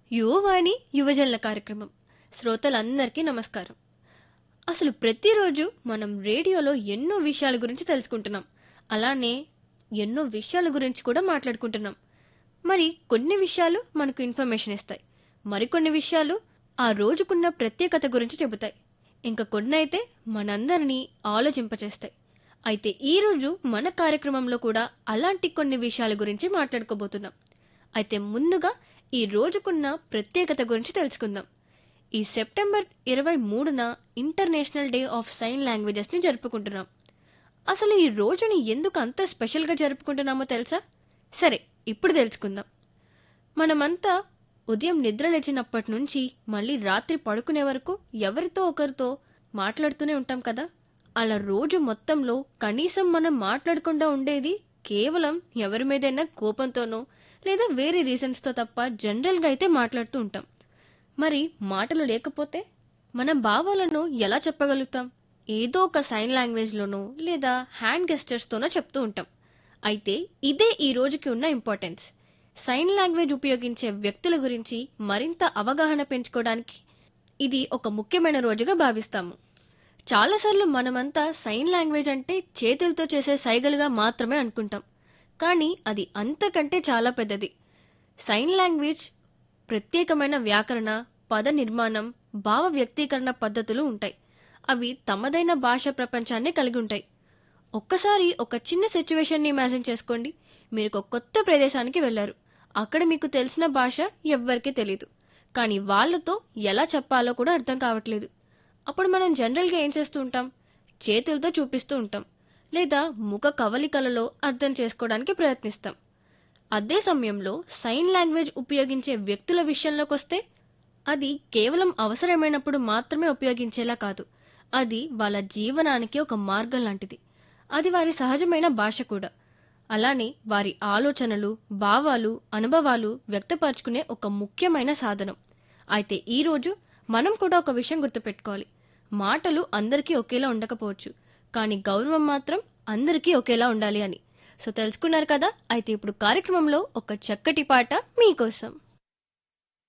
యువవాణి యువజనుల కార్యక్రమం శ్రోతలందరికీ నమస్కారం అసలు ప్రతిరోజు మనం రేడియోలో ఎన్నో విషయాల గురించి తెలుసుకుంటున్నాం అలానే ఎన్నో విషయాల గురించి కూడా మాట్లాడుకుంటున్నాం మరి కొన్ని విషయాలు మనకు ఇన్ఫర్మేషన్ ఇస్తాయి మరికొన్ని విషయాలు ఆ రోజుకున్న ప్రత్యేకత గురించి చెబుతాయి ఇంకా కొన్ని అయితే మనందరినీ ఆలోచింపచేస్తాయి అయితే ఈరోజు మన కార్యక్రమంలో కూడా అలాంటి కొన్ని విషయాల గురించి మాట్లాడుకోబోతున్నాం అయితే ముందుగా ఈ రోజుకున్న ప్రత్యేకత గురించి తెలుసుకుందాం ఈ సెప్టెంబర్ ఇరవై మూడున ఇంటర్నేషనల్ డే ఆఫ్ సైన్ లాంగ్వేజెస్ని జరుపుకుంటున్నాం అసలు ఈ రోజుని ఎందుకు అంత స్పెషల్గా జరుపుకుంటున్నామో తెలుసా సరే ఇప్పుడు తెలుసుకుందాం మనమంతా ఉదయం నిద్ర లేచినప్పటి నుంచి మళ్ళీ రాత్రి పడుకునే వరకు ఎవరితో ఒకరితో మాట్లాడుతూనే ఉంటాం కదా అలా రోజు మొత్తంలో కనీసం మనం మాట్లాడకుండా ఉండేది కేవలం ఎవరి మీదైనా కోపంతోనో లేదా వేరే రీజన్స్తో తప్ప జనరల్గా అయితే మాట్లాడుతూ ఉంటాం మరి మాటలు లేకపోతే మన భావాలను ఎలా చెప్పగలుగుతాం ఏదో ఒక సైన్ లాంగ్వేజ్లోనో లేదా హ్యాండ్ గెస్టర్స్తోనో చెప్తూ ఉంటాం అయితే ఇదే ఈ రోజుకి ఉన్న ఇంపార్టెన్స్ సైన్ లాంగ్వేజ్ ఉపయోగించే వ్యక్తుల గురించి మరింత అవగాహన పెంచుకోవడానికి ఇది ఒక ముఖ్యమైన రోజుగా భావిస్తాము చాలాసార్లు మనమంతా సైన్ లాంగ్వేజ్ అంటే చేతులతో చేసే సైగలుగా మాత్రమే అనుకుంటాం కానీ అది అంతకంటే చాలా పెద్దది సైన్ లాంగ్వేజ్ ప్రత్యేకమైన వ్యాకరణ పద నిర్మాణం భావ వ్యక్తీకరణ పద్ధతులు ఉంటాయి అవి తమదైన భాష ప్రపంచాన్ని కలిగి ఉంటాయి ఒక్కసారి ఒక చిన్న సిచ్యువేషన్ని ఇమాజిన్ చేసుకోండి మీరు ఒక కొత్త ప్రదేశానికి వెళ్ళారు అక్కడ మీకు తెలిసిన భాష ఎవ్వరికీ తెలియదు కానీ వాళ్ళతో ఎలా చెప్పాలో కూడా అర్థం కావట్లేదు అప్పుడు మనం జనరల్గా ఏం చేస్తూ ఉంటాం చేతులతో చూపిస్తూ ఉంటాం లేదా ముఖ కవలికలలో అర్థం చేసుకోవడానికి ప్రయత్నిస్తాం అదే సమయంలో సైన్ లాంగ్వేజ్ ఉపయోగించే వ్యక్తుల విషయంలోకి వస్తే అది కేవలం అవసరమైనప్పుడు మాత్రమే ఉపయోగించేలా కాదు అది వాళ్ళ జీవనానికి ఒక మార్గం లాంటిది అది వారి సహజమైన భాష కూడా అలానే వారి ఆలోచనలు భావాలు అనుభవాలు వ్యక్తపరచుకునే ఒక ముఖ్యమైన సాధనం అయితే ఈరోజు మనం కూడా ఒక విషయం గుర్తుపెట్టుకోవాలి మాటలు అందరికీ ఒకేలా ఉండకపోవచ్చు కానీ గౌరవం మాత్రం అందరికీ ఒకేలా ఉండాలి అని సో తెలుసుకున్నారు కదా అయితే ఇప్పుడు కార్యక్రమంలో ఒక చక్కటి పాట మీకోసం